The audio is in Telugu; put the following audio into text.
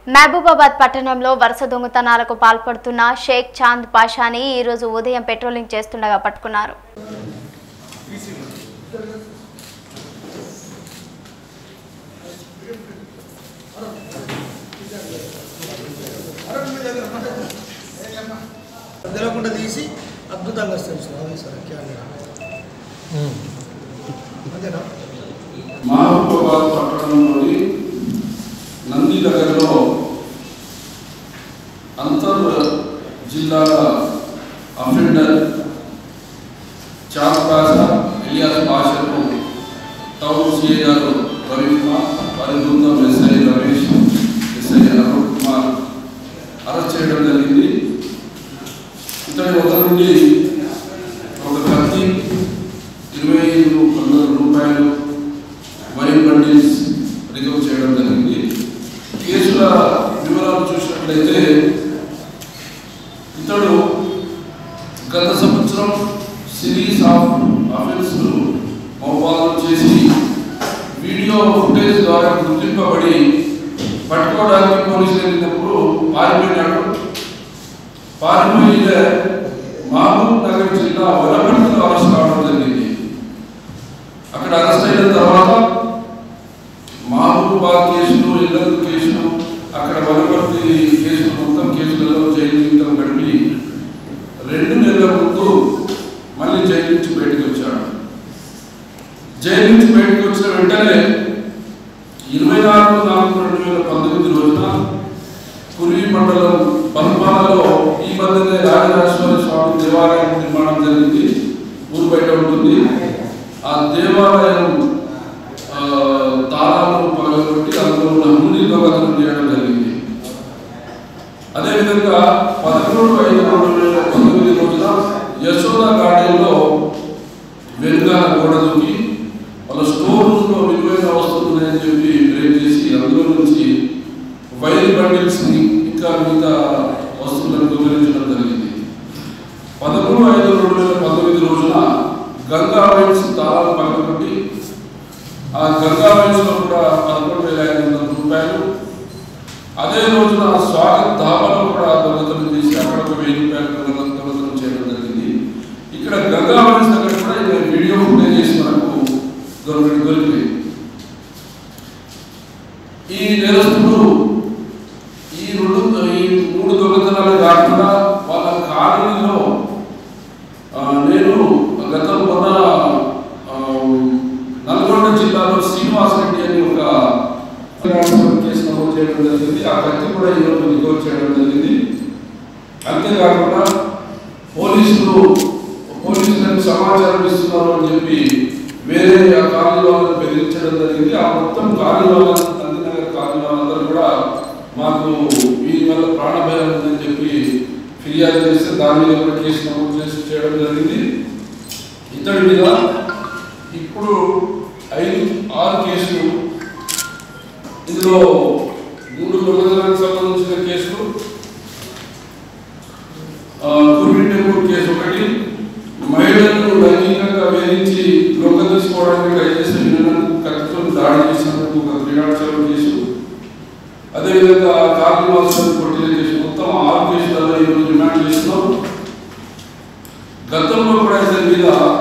మహబూబాబాద్ పట్టణంలో వరుస దొంగతనాలకు పాల్పడుతున్న షేక్ చాంద్ పాషాని ఈ రోజు ఉదయం పెట్రోలింగ్ చేస్తుండగా పట్టుకున్నారు తెలవకుండా తీసి అద్భుతంగా వస్తుంది సార్ అది సార్ కెమెరా అంతేనా మహబూబాబాద్ పట్టణంలోని నంది నగర్లో అంతర్ జిల్లాల అఫెండర్ చాంద్ పాషా ఇలియాస్ పాషను టౌన్ సిఐ గారు రవికుమార్ వారి బృందం SI Ramesh SI Arun Kumar arrest చేయడం జరిగింది ఇతడి వద్ద నుండి ఒక కత్తి ఇరవై ఐదు వందల రూపాయలు వైన్ బండిల్స్ రికవర్ చేయడం జరిగింది కేసుల వివరాలు చూసినట్లయితే ఇతడు గత సంవత్సరం సిరీస్ ఆఫ్ అఫెన్స్ మోపాలను చేసి వీడియో ఫుటేజ్ ద్వారా గుర్తింపబడి పట్టుకోవడానికి పోలీసులు వెళ్ళినప్పుడు పారిపోయినాడు పారిపోయిన మహబూబ్ నగర్ జిల్లా వనపర్తిలో అరెస్ట్ కావడం జరిగింది అక్కడ అరెస్ట్ అయిన తర్వాత మహబూబాద్ కేసులు ఇల్లరు కేసులు అక్కడ వనపర్తి కేసులు మొత్తం కేసులలో జైలు జీవితం గడిపి రెండు నెలల ముందు మళ్ళీ జైలు నుంచి బయటకు వచ్చాడు జైలు నుంచి బయటకు వచ్చిన వెంటనే ఇరవై నాలుగు నాలుగు రెండు వేల పంతొమ్మిది రోజున కురివి మండలం పల్పాలలో ఈ మధ్యనే రాజరాజేశ్వర స్వామి దేవాలయం నిర్మాణం జరిగింది ఊరు బయట ఉంటుంది ఆ దేవాలయం ఆ, తాళాలను పగలగొట్టి అందులో ఉన్న నుండి దొంగతనం చేయడం జరిగింది అదేవిధంగా పదకొండు ఐదు రెండు వేల పంతొమ్మిది రోజున యశోద గార్డెన్లో వెనుకాల గోడ దూకి వాళ్ళ స్టోర్ రూమ్లో విలువైన వస్తువులు ఉన్నాయని చెప్పి బ్రేక్ చేసి అందులో నుంచి వైర్ బండిల్స్ ని ఇంకా మిగతా వస్తువులను దొంగిలించడం జరిగింది పదమూడు ఐదు రెండు వేల పంతొమ్మిది రోజున గంగా వైన్స్ తాళాలు పక్కబట్టి ఆ గంగా వైన్స్ లో కూడా పదకొండు వేల ఐదు వందల రూపాయలు అదే రోజున స్వాగత్ ధాబాలో కూడా దొంగతనం చేసి అక్కడ ఒక వెయ్యి రూపాయలు దొంగతనం దొంగతనం చేయడం జరిగింది ఇక్కడ గంగా వైన్స్ దగ్గర కూడా ఈయన వీడియో ఫుటేజ్ చేసి మనకు దొరికి దొరికింది ఈ నేరస్తుడు ఈ రెండు ఈ మూడు దొంగతనాలు కాకుండా వాళ్ళ కాలనీలో ఆ, నేను గత మొన్న ఆ, నల్గొండ జిల్లాలో శ్రీనివాస్ రెడ్డి అని ఒక కేసు నమోదు చేయడం జరిగింది ఆ కత్తి కూడా ఈరోజు రికవర్ చేయడం జరిగింది అంతేకాకుండా పోలీసులు పోలీసులకు సమాచారం ఇస్తున్నారు అని చెప్పి వేరే ఆ కాలనీ వాళ్ళని బెదిరించడం జరిగింది ఆ మొత్తం కాలనీ వాళ్ళ నందినగర్ కాలనీ వాళ్ళందరూ కూడా మాకు వీరి వల్ల ప్రాణభయం ఉందని చెప్పి ఫిర్యాదు చేస్తే దాని మీద కూడా కేసు నమోదు చేసి చేయడం జరిగింది ఇతడి మీద ఇప్పుడు ఐదు ఆరు కేసులు ఇందులో మూడు దొంగతనానికి సంబంధించిన కేసులు కుర్మి టెంపుల్ కేసు ఒకటి మహిళలను లైంగికంగా వేధించి లొంగ తీసుకోవడానికి ట్రై చేసిన నిందితులకు కత్తితో దాడి చేసినందుకు ఒక క్రీడాక్షరం కేసు అదేవిధంగా కార్లు వాసులను కొట్టిన కేసు మొత్తం ఆరు కేసులలో ఈరోజు రిమాండ్ చేస్తున్నాం గతంలో కూడా ఇతని మీద